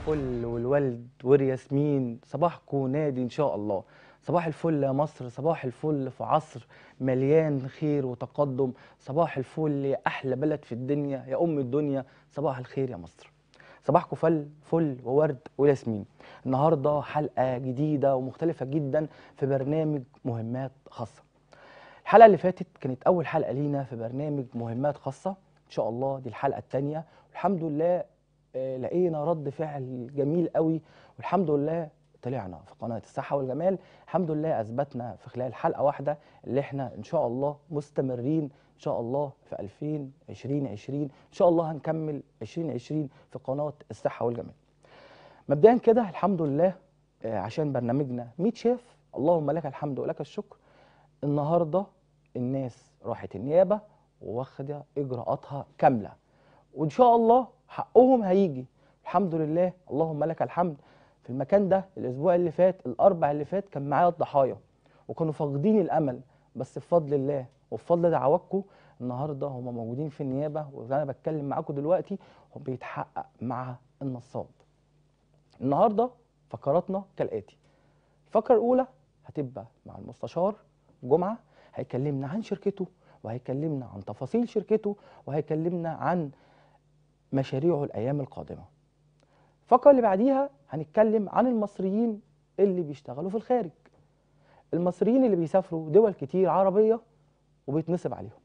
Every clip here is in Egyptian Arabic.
الفل والولد والياسمين صباحكم نادي ان شاء الله صباح الفل يا مصر صباح الفل في عصر مليان خير وتقدم صباح الفل يا احلى بلد في الدنيا يا ام الدنيا صباح الخير يا مصر صباحكم فل فل وورد وياسمين النهارده حلقه جديده ومختلفه جدا في برنامج مهمات خاصه الحلقه اللي فاتت كانت اول حلقه لينا في برنامج مهمات خاصه ان شاء الله دي الحلقه الثانيه والحمد لله آه، لقينا رد فعل جميل قوي والحمد لله طلعنا في قناه الصحه والجمال الحمد لله اثبتنا في خلال حلقه واحده اللي احنا ان شاء الله مستمرين ان شاء الله في 2020 ان شاء الله هنكمل 2020 في قناه الصحه والجمال مبدئيا كده الحمد لله آه، عشان برنامجنا 100 شيف اللهم لك الحمد ولك الشكر النهارده الناس راحت النيابه واخده اجراءاتها كامله وان شاء الله حقهم هيجي الحمد لله اللهم لك الحمد في المكان ده الاسبوع اللي فات الاربع اللي فات كان معايا الضحايا وكانوا فاقدين الامل بس بفضل الله وبفضل دعواتكم النهارده هم موجودين في النيابه وانا بتكلم معاكم دلوقتي هو بيتحقق مع النصاب النهارده فقراتنا كالاتي الفقره الاولى هتبقى مع المستشار جمعه هيكلمنا عن شركته وهيكلمنا عن تفاصيل شركته وهيكلمنا عن مشاريعه الايام القادمه الفقره اللي بعديها هنتكلم عن المصريين اللي بيشتغلوا في الخارج المصريين اللي بيسافروا دول كتير عربيه وبيتنصب عليهم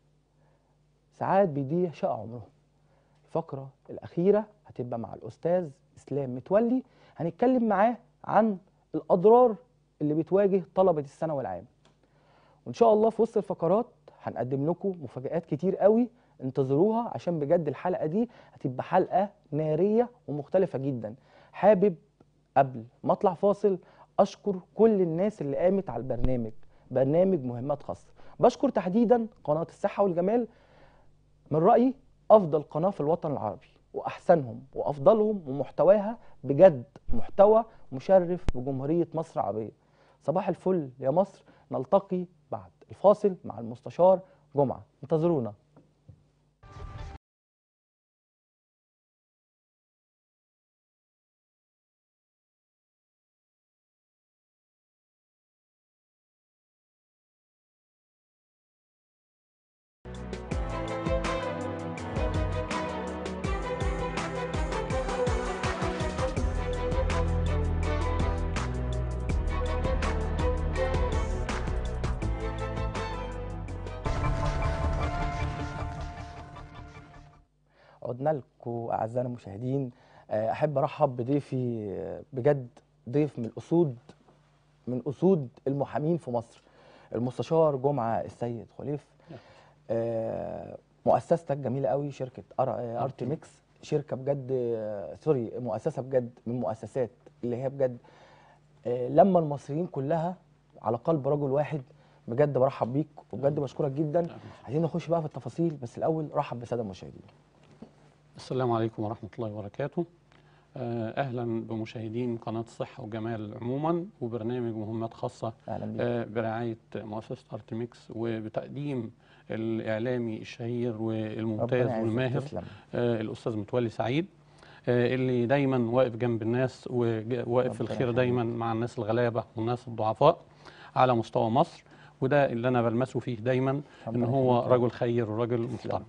ساعات بيضيع شقة عمرهم الفقرة الأخيرة هتبقى مع الأستاذ إسلام متولي هنتكلم معاه عن الأضرار اللي بتواجه طلبة الثانوي العام وإن شاء الله في وسط الفقرات هنقدم لكم مفاجآت كتير قوي انتظروها عشان بجد الحلقة دي هتبقى حلقة نارية ومختلفة جدا حابب قبل ما اطلع فاصل اشكر كل الناس اللي قامت على البرنامج برنامج مهمات خاصة بشكر تحديدا قناة الصحة والجمال من رأيي أفضل قناة في الوطن العربي وأحسنهم وأفضلهم ومحتواها بجد محتوى مشرف بجمهورية مصر العربية صباح الفل يا مصر نلتقي بعد الفاصل مع المستشار جمعة انتظرونا عدنا لكم اعزائنا المشاهدين آه، احب ارحب بضيفي آه، بجد ضيف من الاسود من اسود المحامين في مصر المستشار جمعه السيد خليف آه، مؤسستك جميله قوي شركه ارت ميكس شركه بجد آه، سوري مؤسسه بجد من المؤسسات اللي هي بجد آه، لما المصريين كلها على قلب رجل واحد بجد برحب بيك وبجد بشكرك جدا عايزين نخش بقى في التفاصيل بس الاول رحب بالساده المشاهدين السلام عليكم ورحمة الله وبركاته آه، أهلا بمشاهدين قناة الصحة والجمال عموما وبرنامج مهمات خاصة اهلا بيك آه، برعاية مؤسسة أرتميكس وبتقديم الإعلامي الشهير والممتاز ربنا يعزك، والماهر تسلم. آه، الأستاذ متولي سعيد آه، اللي دايما واقف جنب الناس وواقف في ربنا الخير يخليك. دايما مع الناس الغلابة والناس الضعفاء على مستوى مصر وده اللي أنا بلمسه فيه دايما إن ربنا هو يخليك. رجل خير ورجل محترم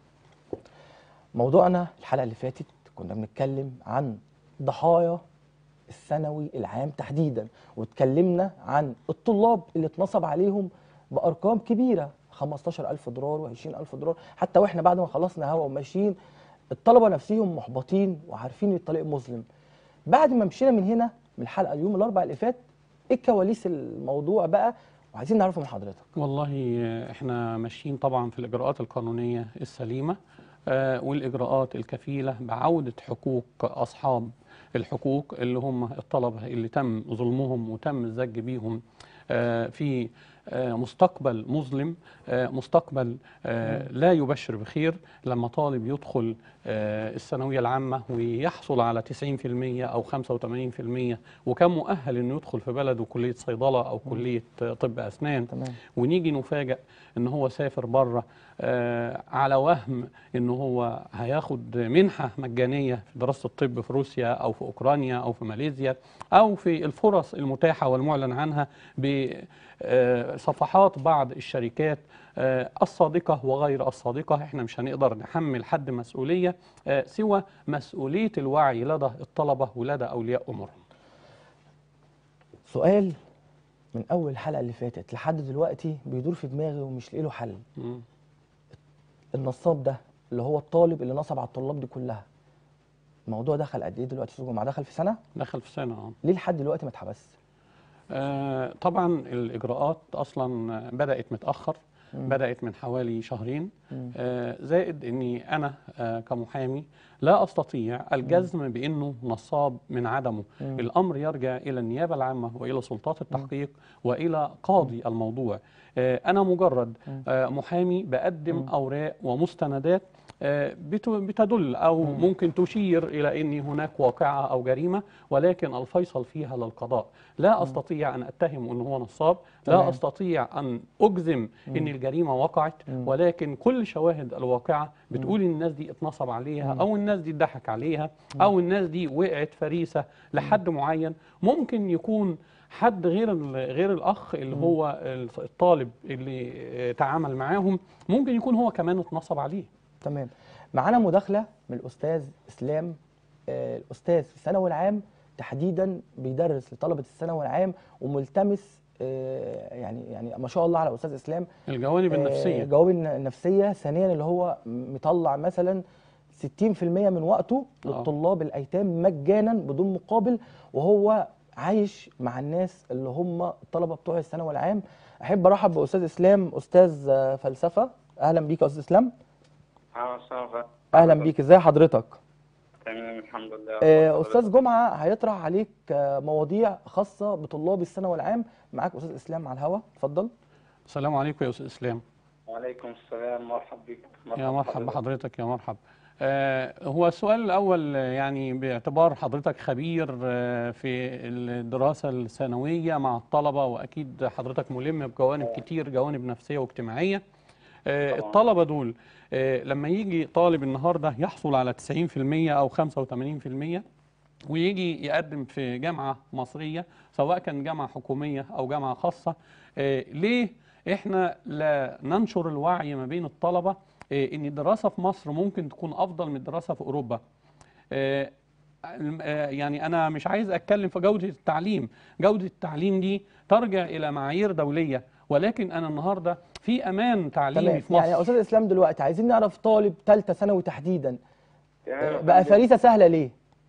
موضوعنا الحلقه اللي فاتت كنا بنتكلم عن ضحايا الثانوي العام تحديدا واتكلمنا عن الطلاب اللي اتنصب عليهم بارقام كبيره 15000 دولار و20000 دولار حتى واحنا بعد ما خلصنا هوا وماشيين الطلبه نفسهم محبطين وعارفين ان الطريق مظلم بعد ما مشينا من هنا من الحلقه اليوم الاربع اللي فات ايه كواليس الموضوع بقى وعايزين نعرفه من حضرتك والله آه، احنا ماشيين طبعا في الاجراءات القانونيه السليمه آه، والاجراءات الكفيله بعوده حقوق اصحاب الحقوق اللي هم الطلبه اللي تم ظلمهم وتم الزج بيهم آه، في آه، مستقبل مظلم آه، مستقبل آه، لا يبشر بخير لما طالب يدخل آه، الثانويه العامه ويحصل على 90% او 85% وكان مؤهل انه يدخل في بلده كليه صيدله او كليه آه، طب اسنان تمام ونيجي نفاجئ ان هو سافر بره آه، على وهم ان هو هياخد منحه مجانيه في دراسه الطب في روسيا او في اوكرانيا او في ماليزيا او في الفرص المتاحه والمعلن عنها بصفحات بعض الشركات آه، الصادقه وغير الصادقه احنا مش هنقدر نحمل حد مسؤوليه آه، سوى مسؤوليه الوعي لدى الطلبه ولدى اولياء امورهم سؤال من اول الحلقه اللي فاتت لحد دلوقتي بيدور في دماغي ومش لاقي له حل مم. النصاب ده اللي هو الطالب اللي نصب على الطلاب دي كلها الموضوع دخل قد ايه دلوقتي في الجمعه دخل في سنه دخل في سنه اه ليه لحد دلوقتي ما اتحبس آه، طبعا الإجراءات أصلا بدأت متأخر مم. بدأت من حوالي شهرين مم. آه، زائد أني أنا آه، كمحامي لا أستطيع الجزم بأنه نصاب من عدمه مم. الأمر يرجع إلى النيابة العامة وإلى سلطات التحقيق وإلى قاضي الموضوع آه، أنا مجرد مم. آه، محامي بقدم مم. أوراق ومستندات آه، بت- بتدل أو مم. ممكن تشير إلى أن هناك واقعة أو جريمة ولكن الفيصل فيها للقضاء لا أستطيع أن أتهم أنه هو نصاب لا تمام. أستطيع أن أجزم أن الجريمة وقعت مم. ولكن كل شواهد الواقعة بتقول إن الناس دي اتنصب عليها مم. أو الناس دي اتضحك عليها أو الناس دي وقعت فريسة لحد معين ممكن يكون حد غير ال- غير الاخ اللي هو الطالب اللي آه، تعامل معاهم ممكن يكون هو كمان اتنصب عليه تمام معانا مداخله من الاستاذ اسلام آه، الاستاذ في الثانوي العام تحديدا بيدرس لطلبه الثانوي العام وملتمس آه، يعني يعني ما شاء الله على استاذ اسلام الجوانب آه، النفسيه جواب النفسيه ثانيا اللي هو مطلع مثلا 60% من وقته آه. للطلاب الايتام مجانا بدون مقابل وهو عايش مع الناس اللي هم الطلبه بتوع الثانوي العام احب ارحب باستاذ اسلام استاذ آه، فلسفه اهلا بيك يا استاذ اسلام اه صافا اهلا بيك ازي حضرتك تمام الحمد لله آه، استاذ جمعه هيطرح عليك آه، مواضيع خاصه بطلاب الثانوي العام معاك استاذ اسلام على الهوا اتفضل السلام عليكم يا استاذ اسلام وعليكم السلام مرحب بك يا مرحب بحضرتك يا مرحب آه، هو السؤال الأول آه، يعني باعتبار حضرتك خبير آه، في الدراسة الثانوية مع الطلبة وأكيد حضرتك ملم بجوانب كتير جوانب نفسية واجتماعية آه، طبعاً. الطلبة دول آه، لما يجي طالب النهاردة يحصل على 90% أو 85% ويجي يقدم في جامعة مصرية سواء كان جامعة حكومية أو جامعة خاصة آه، ليه إحنا لا ننشر الوعي ما بين الطلبة آه، إن الدراسة في مصر ممكن تكون أفضل من الدراسة في أوروبا آه، الم- آه، يعني أنا مش عايز أتكلم في جودة التعليم جودة التعليم دي ترجع إلى معايير دولية ولكن أنا النهاردة في أمان تعليمي تمام في مصر يعني يا استاذ اسلام دلوقتي عايزين نعرف طالب ثالثه ثانوي تحديدا تمام آه، يا بقى فندم. فريسه سهله ليه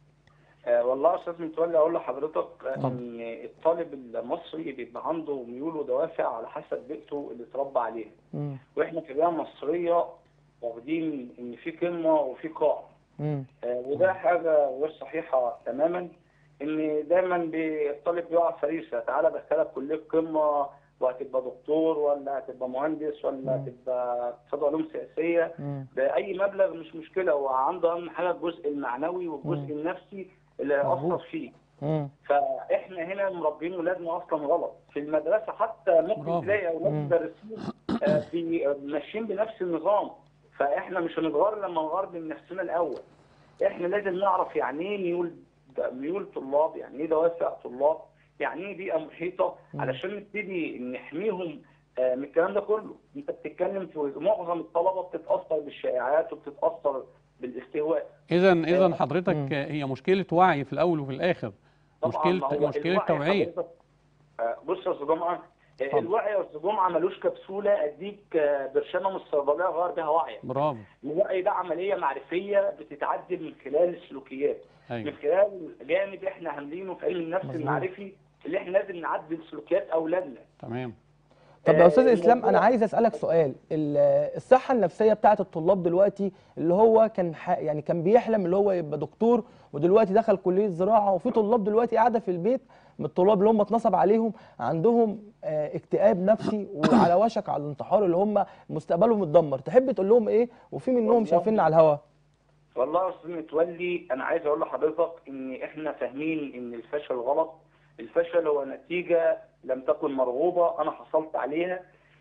آه والله يا استاذ متولي اقول لحضرتك آه، اتفضل. ان الطالب المصري بيبقى عنده ميول ودوافع على حسب بيئته اللي اتربى عليها مم. واحنا في بيئه مصريه واخدين ان في قمه وفي قاع مم. آه، وده حاجه غير صحيحه تماما ان دايما بي- الطالب بيقع فريسه تعالى ادخلك كليه قمه وهتبقى دكتور ولا هتبقى مهندس ولا مم. هتبقى اقتصاد علوم سياسيه مم. باي مبلغ مش مشكله هو عنده اهم حاجه الجزء المعنوي والجزء النفسي اللي هيأثر مظبوط. فيه مم. فاحنا هنا مربين ولادنا اصلا غلط في المدرسه حتى ممكن برافو. تلاقي اولاد مم. مدرسين آه، بي- آه، ماشيين بنفس النظام فاحنا مش هنتغير لما نغير من نفسنا الاول احنا لازم نعرف يعني ايه ميول ميول طلاب يعني ايه دوافع طلاب يعني ايه بيئه محيطه مم. علشان نبتدي نحميهم آه، من الكلام ده كله انت بتتكلم في معظم الطلبه بتتاثر بالشائعات وبتتاثر بالاستهواء إذا إذا آه. حضرتك مم. آه، هي مشكلة وعي في الأول وفي الآخر طبعاً ما مشكلة هو مشكلة الوعي توعية حضرتك- آه، بص يا استاذ جمعه آه، اتفضل. الوعي يا استاذ جمعه ملوش كبسوله اديك آه، برشامه من الصيدليه غير بيها وعيك برافو الوعي ده عمليه معرفيه بتتعدل من خلال السلوكيات من أيوه خلال جانب احنا عاملينه في علم النفس مظبوط. المعرفي اللي احنا لازم نعدل سلوكيات اولادنا تمام طب يا آه، استاذ اسلام الموضوع- انا عايز اسالك سؤال ال- الصحه النفسيه بتاعه الطلاب دلوقتي اللي هو كان ح- يعني كان بيحلم اللي هو يبقى دكتور ودلوقتي دخل كليه زراعه وفي طلاب دلوقتي قاعده في البيت من الطلاب اللي هم اتنصب عليهم عندهم آه، اكتئاب نفسي وعلى وشك على الانتحار اللي هم مستقبلهم متدمر تحب تقول لهم ايه وفي منهم والله- شايفيننا على الهوا والله يا استاذ متولي انا عايز اقول لحضرتك ان احنا فاهمين ان الفشل غلط الفشل هو نتيجه لم تكن مرغوبه انا حصلت عليها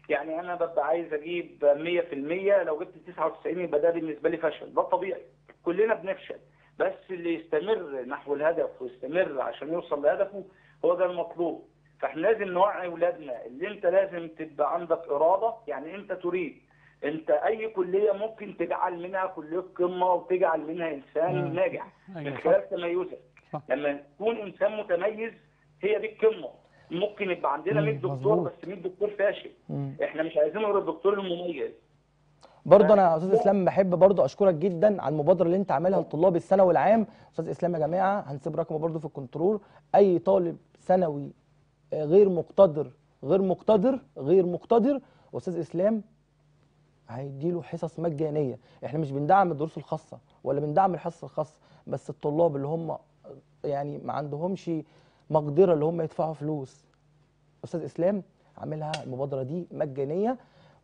يعني انا ببقى عايز اجيب 100% لو جبت 99 يبقى ده بالنسبه لي فشل ده طبيعي كلنا بنفشل بس اللي يستمر نحو الهدف ويستمر عشان يوصل لهدفه هو ده المطلوب فاحنا لازم نوعي اولادنا اللي انت لازم تبقى عندك اراده يعني انت تريد انت اي كليه ممكن تجعل منها كليه قمه وتجعل منها انسان مم. ناجح من ايوه صح خلال تميزك صح. لما تكون انسان متميز هي دي القمه ممكن يبقى عندنا مم، 100 دكتور مظبوط. بس 100 دكتور فاشل مم. احنا مش عايزين غير الدكتور المميز برضه انا يا استاذ اسلام بحب برضه اشكرك جدا على المبادره اللي انت عاملها لطلاب الثانوي العام استاذ اسلام يا جماعه هنسيب رقمه برضه في الكنترول اي طالب ثانوي آه، غير مقتدر غير مقتدر غير مقتدر استاذ اسلام هيديله حصص مجانيه احنا مش بندعم الدروس الخاصه ولا بندعم الحصص الخاصه بس الطلاب اللي هم يعني ما عندهمش مقدره اللي هم يدفعوا فلوس استاذ اسلام عاملها المبادره دي مجانيه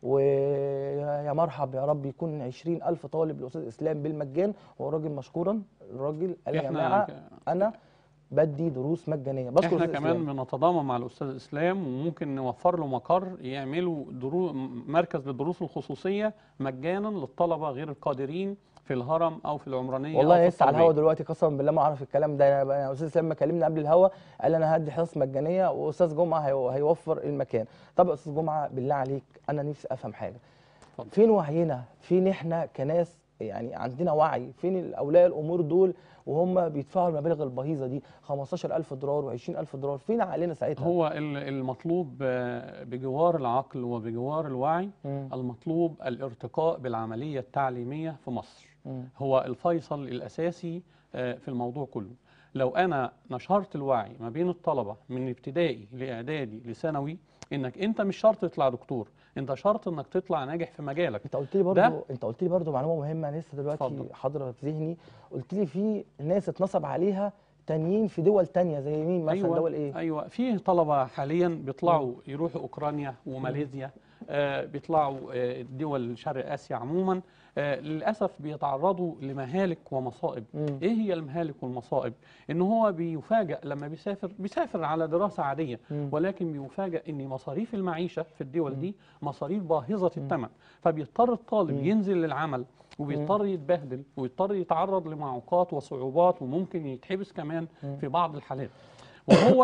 ويا مرحب يا رب يكون 20000 طالب لاستاذ اسلام بالمجان هو راجل مشكورا الراجل قال يا احنا جماعه ك- انا بدي دروس مجانيه بشكر احنا أستاذ كمان إسلام. بنتضامن مع الاستاذ اسلام وممكن نوفر له مقر يعملوا درو مركز للدروس الخصوصيه مجانا للطلبه غير القادرين في الهرم او في العمرانيه والله أو في لسه على الهوا الطلبية. دلوقتي قسما بالله ما اعرف الكلام ده انا أنا استاذ اسلام ما كلمني قبل الهوا قال انا هدي حصص مجانيه واستاذ جمعه هيو- هيوفر المكان طب يا استاذ جمعه بالله عليك انا نفسي افهم حاجه اتفضل. فين وعينا فين احنا كناس يعني عندنا وعي فين اولياء الامور دول وهم بيدفعوا المبالغ البهيظه دي 15000 دولار و20000 دولار فين عقلنا ساعتها هو ال- المطلوب آه، بجوار العقل وبجوار الوعي مم. المطلوب الارتقاء بالعمليه التعليميه في مصر مم. هو الفيصل الاساسي آه، في الموضوع كله لو انا نشرت الوعي ما بين الطلبه من ابتدائي لاعدادي لثانوي انك انت مش شرط تطلع دكتور انت شرط انك تطلع ناجح في مجالك انت قلت لي ده- برضو انت قلت لي برضو معلومه مهمه أنا لسه دلوقتي اتفضل. حاضره في ذهني قلت لي في ناس اتنصب عليها تانيين في دول تانية زي مين مثلا أيوة دول ايه ايوه في طلبه حاليا بيطلعوا يروحوا اوكرانيا وماليزيا آه بيطلعوا آه دول شرق اسيا عموما آه للاسف بيتعرضوا لمهالك ومصائب مم. ايه هي المهالك والمصائب ان هو بيفاجئ لما بيسافر بيسافر على دراسه عاديه مم. ولكن بيفاجئ ان مصاريف المعيشه في الدول دي مصاريف باهظه الثمن فبيضطر الطالب مم. ينزل للعمل وبيضطر يتبهدل ويضطر يتعرض لمعوقات وصعوبات وممكن يتحبس كمان مم. في بعض الحالات وهو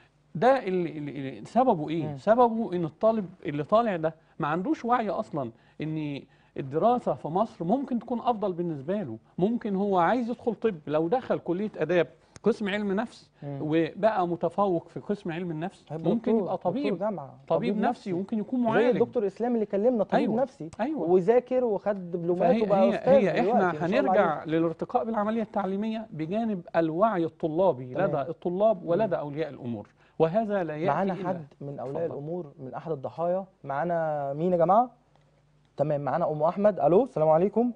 ده اللي, اللي اللي- سببه ايه؟ مم. سببه ان الطالب اللي طالع ده ما عندوش وعي اصلا ان الدراسه في مصر ممكن تكون افضل بالنسبه له، ممكن هو عايز يدخل طب لو دخل كليه اداب قسم علم نفس مم. وبقى متفوق في قسم علم النفس هيبقى ممكن دكتور- يبقى دكتور طبيب جامعه طبيب نفسي ممكن يكون زي معالج الدكتور اسلام اللي كلمنا طبيب أيوة. نفسي ايوه وذاكر وخد دبلومات فهي وبقى هي, استاذ هي دلوقتي، احنا ما شاء الله هنرجع عليه. للارتقاء بالعمليه التعليميه بجانب الوعي الطلابي تمام. لدى الطلاب ولدى اولياء الامور وهذا لا ياتي معانا إلا- حد من اولياء اتفضل. الامور من احد الضحايا معانا مين يا جماعه تمام معانا ام احمد الو السلام عليكم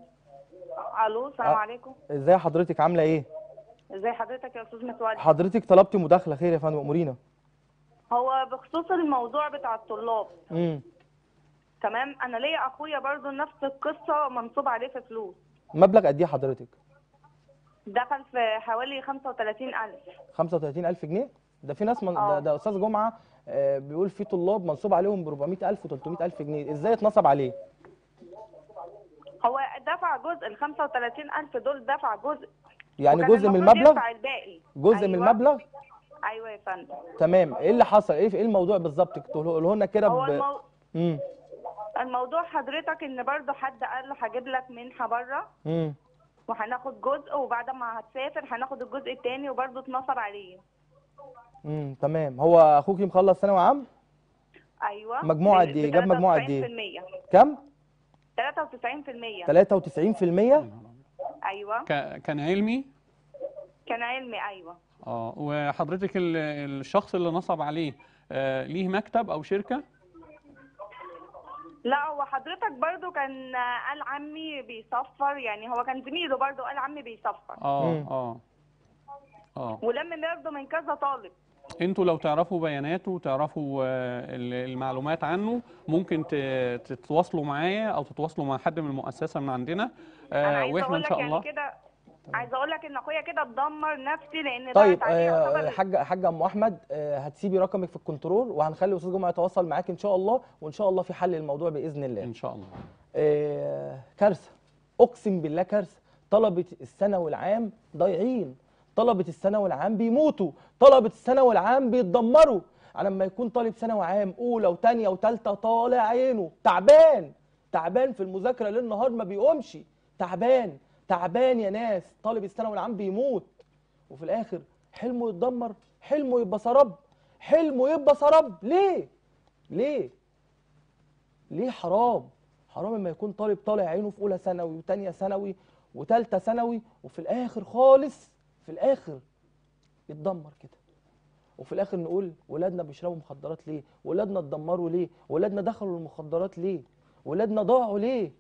الو السلام أه. عليكم ازاي حضرتك عامله ايه ازي حضرتك يا استاذ متولي حضرتك طلبتي مداخله خير يا فندم امورينا هو بخصوص الموضوع بتاع الطلاب امم تمام انا ليا اخويا برضو نفس القصه منصوب عليه في فلوس مبلغ قد ايه حضرتك دخل في حوالي 35000 35000 جنيه ده في ناس من ده, آه. ده استاذ جمعه آه، بيقول في طلاب منصوب عليهم ب 400000 و300000 جنيه ازاي اتنصب عليه هو دفع جزء ال 35000 دول دفع جزء يعني وكان جزء من المفروض المبلغ يدفع الباقي جزء من أيوة. المبلغ ايوه يا فندم تمام ايه اللي حصل ايه ايه الموضوع بالظبط تقوله لنا كده هو ب... المو... امم الموضوع حضرتك ان برضو حد قال له هجيب لك منحه بره امم وهناخد جزء وبعد ما هتسافر هناخد الجزء التاني وبرضو اتنصب عليه امم تمام هو اخوك مخلص ثانوي عام ايوه مجموعة ب- قد إيه؟ جاب مجموعة قد إيه؟ 93%. كم 93% 93% ايوه ك- كان علمي كان علمي ايوه اه وحضرتك ال- الشخص اللي نصب عليه آه ليه مكتب او شركه لا هو حضرتك برضو كان قال عمي بيصفر يعني هو كان زميله برضو قال عمي بيصفر اه مم. اه اه ولم برضو من كذا طالب انتوا لو تعرفوا بياناته وتعرفوا آه، ال- المعلومات عنه ممكن ت- تتواصلوا معايا او تتواصلوا مع حد من المؤسسه من عندنا انا آه عايزه واحنا اقول ان لك شاء يعني الله كده عايزه اقول لك ان اخويا كده اتدمر نفسي لان طيب ضاعت عليه آه، يعتبر حاجه حاجه ام احمد آه، هتسيبي رقمك في الكنترول وهنخلي استاذ جمعه يتواصل معاك ان شاء الله وان شاء الله في حل للموضوع باذن الله ان شاء الله آه، كارثه اقسم بالله كارثه طلبه الثانوي العام ضايعين طلبه الثانوي العام بيموتوا طلبه الثانوي العام بيتدمروا على لما يكون طالب ثانوي عام اولى وثانيه وثالثه طالع عينه تعبان تعبان في المذاكره ليل نهار ما بيقومش تعبان تعبان يا ناس طالب الثانوي العام بيموت وفي الاخر حلمه يتدمر حلمه يبقى سراب حلمه يبقى سراب ليه ليه ليه حرام حرام لما يكون طالب طالع عينه في اولى ثانوي وثانيه ثانوي وثالثه ثانوي وفي الاخر خالص في الاخر يتدمر كده وفي الاخر نقول ولادنا بيشربوا مخدرات ليه ولادنا اتدمروا ليه ولادنا دخلوا المخدرات ليه ولادنا ضاعوا ليه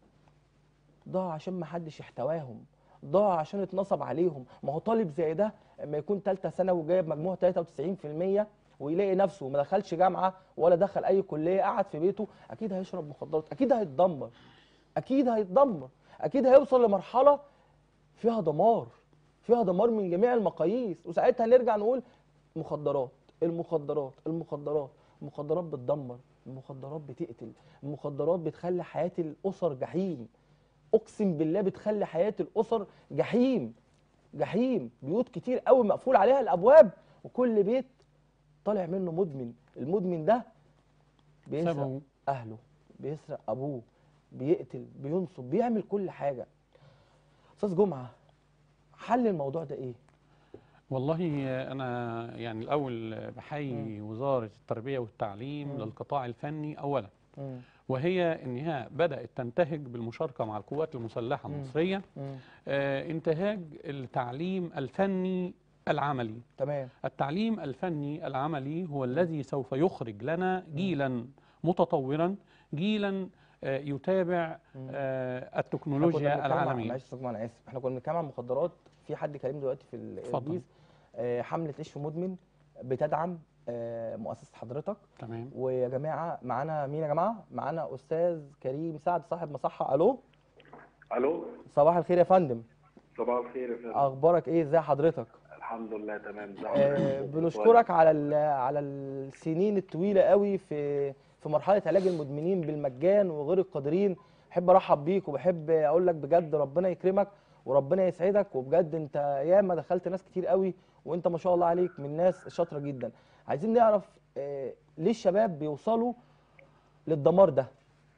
ضاع عشان ما حدش يحتواهم ضاع عشان اتنصب عليهم ما هو طالب زي ده لما يكون ثالثه ثانوي جايب مجموع 93% ويلاقي نفسه ما دخلش جامعه ولا دخل اي كليه قعد في بيته اكيد هيشرب مخدرات اكيد هيتدمر اكيد هيتدمر اكيد هيوصل لمرحله فيها دمار فيها دمار من جميع المقاييس وساعتها نرجع نقول مخدرات المخدرات المخدرات المخدرات بتدمر المخدرات بتقتل المخدرات بتخلي حياه الاسر جحيم اقسم بالله بتخلي حياه الاسر جحيم جحيم بيوت كتير قوي مقفول عليها الابواب وكل بيت طالع منه مدمن المدمن ده بيسرق سببه اهله بيسرق ابوه بيقتل بينصب بيعمل كل حاجه استاذ جمعه حل الموضوع ده ايه والله انا يعني الاول بحيي وزاره التربيه والتعليم مم. للقطاع الفني اولا مم. وهي انها بدات تنتهج بالمشاركه مع القوات المسلحه مم. المصريه مم. آه، انتهاج التعليم الفني العملي تمام التعليم الفني العملي هو الذي سوف يخرج لنا جيلا متطورا جيلا آه، يتابع مم. آه، إحنا كنا التكنولوجيا بنتكلم عن- العالميه معلش يا استاذ جمعه انا اسف احنا كنا بنتكلم عن مخدرات في حد كلمني دلوقتي في اتفضل. البيز آه، حمله عيش في مدمن بتدعم آه، مؤسسه حضرتك تمام ويا جماعه معانا مين يا جماعه معانا استاذ كريم سعد صاحب مصحه الو الو صباح الخير يا فندم صباح الخير يا فندم اخبارك ايه ازاي حضرتك الحمد لله تمام ازي آه، حضرتك؟ بنشكرك على ال- على السنين الطويله قوي في في مرحله علاج المدمنين بالمجان وغير القادرين احب ارحب بيك وبحب اقول لك بجد ربنا يكرمك وربنا يسعدك وبجد انت ياما دخلت ناس كتير قوي وانت ما شاء الله عليك من ناس شاطره جدا عايزين نعرف آه، ليه الشباب بيوصلوا للدمار ده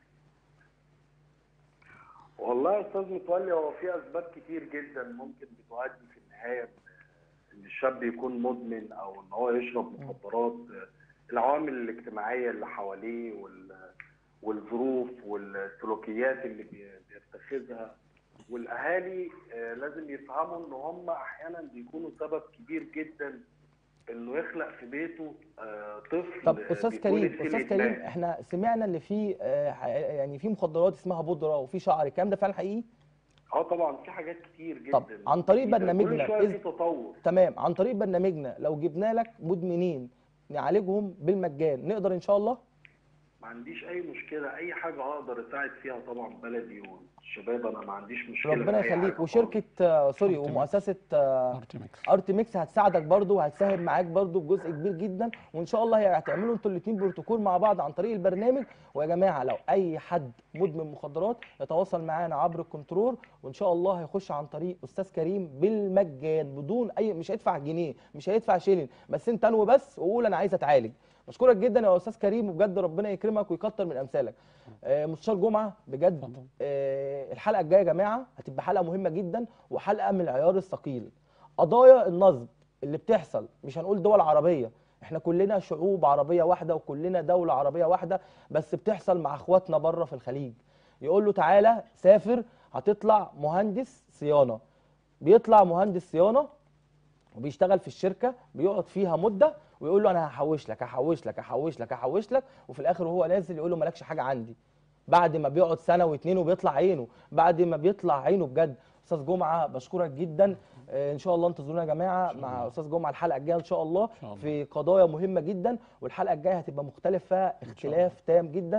والله يا استاذ متولي هو في اسباب كتير جدا ممكن بتؤدي في النهايه ان الشاب يكون مدمن او ان هو يشرب مخدرات العوامل الاجتماعيه اللي حواليه وال والظروف والسلوكيات اللي بي- بيتخذها والاهالي آه، لازم يفهموا ان هم احيانا بيكونوا سبب كبير جدا انه يخلق في بيته آه، طفل طب استاذ بيكون كريم اسم استاذ كريم الإدمان. احنا سمعنا اللي في آه، ح- يعني في مخدرات اسمها بودره وفي شعر الكلام ده فعلا حقيقي اه طبعا في حاجات كتير جدا طب عن طريق جديدة. برنامجنا كل شويه إذ- في تطور تمام عن طريق برنامجنا لو جبنا لك مدمنين نعالجهم بالمجان نقدر ان شاء الله ما عنديش اي مشكله اي حاجه اقدر اساعد فيها طبعا بلدي والشباب انا ما عنديش مشكله ربنا في أي يخليك حاجة وشركه آه، سوري أرتمكس. ومؤسسه آه، ارتمكس ارت ميكس هتساعدك برضو وهتساهم معاك برضو بجزء كبير جدا وان شاء الله هي- هتعملوا انتوا الاثنين بروتوكول مع بعض عن طريق البرنامج ويا جماعه لو اي حد مدمن مخدرات يتواصل معانا عبر الكنترول وان شاء الله هيخش عن طريق استاذ كريم بالمجان بدون اي مش هيدفع جنيه مش هيدفع شيلين بس انت انوي بس وقول انا عايز اتعالج بشكرك جدا يا استاذ كريم وبجد ربنا يكرمك ويكتر من امثالك آه، مستشار جمعه بجد اتفضل. آه، الحلقه الجايه يا جماعه هتبقى حلقه مهمه جدا وحلقه من العيار الثقيل قضايا النصب اللي بتحصل مش هنقول دول عربيه احنا كلنا شعوب عربيه واحده وكلنا دوله عربيه واحده بس بتحصل مع اخواتنا بره في الخليج يقول له تعالى سافر هتطلع مهندس صيانه بيطلع مهندس صيانه وبيشتغل في الشركه بيقعد فيها مده ويقول له انا هحوش لك هحوش لك هحوش لك هحوش لك وفي الاخر وهو نازل يقول له مالكش حاجه عندي بعد ما بيقعد سنه واتنين وبيطلع عينه بعد ما بيطلع عينه بجد استاذ جمعه بشكرك جدا آه، ان شاء الله انتظرونا يا جماعه مع استاذ جمعه الحلقه الجايه ان شاء الله شاء الله. في قضايا مهمه جدا والحلقه الجايه هتبقى مختلفه اختلاف تام جدا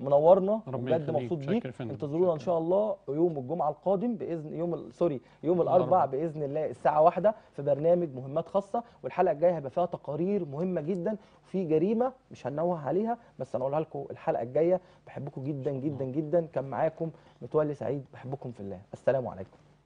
منورنا ربنا بجد يخليك. مبسوط شاكر بيك يا فندم. انتظرونا ان شكراً. شاء الله يوم الجمعه القادم باذن يوم ال- سوري يوم الاربعاء الأربعاء. باذن الله الساعه واحدة في برنامج مهمات خاصه والحلقه الجايه هيبقى فيها تقارير مهمه جدا وفي جريمه مش هنوه عليها بس هنقولها لكم الحلقه الجايه بحبكم جدا جدا جدا كان معاكم متولي سعيد بحبكم في الله السلام عليكم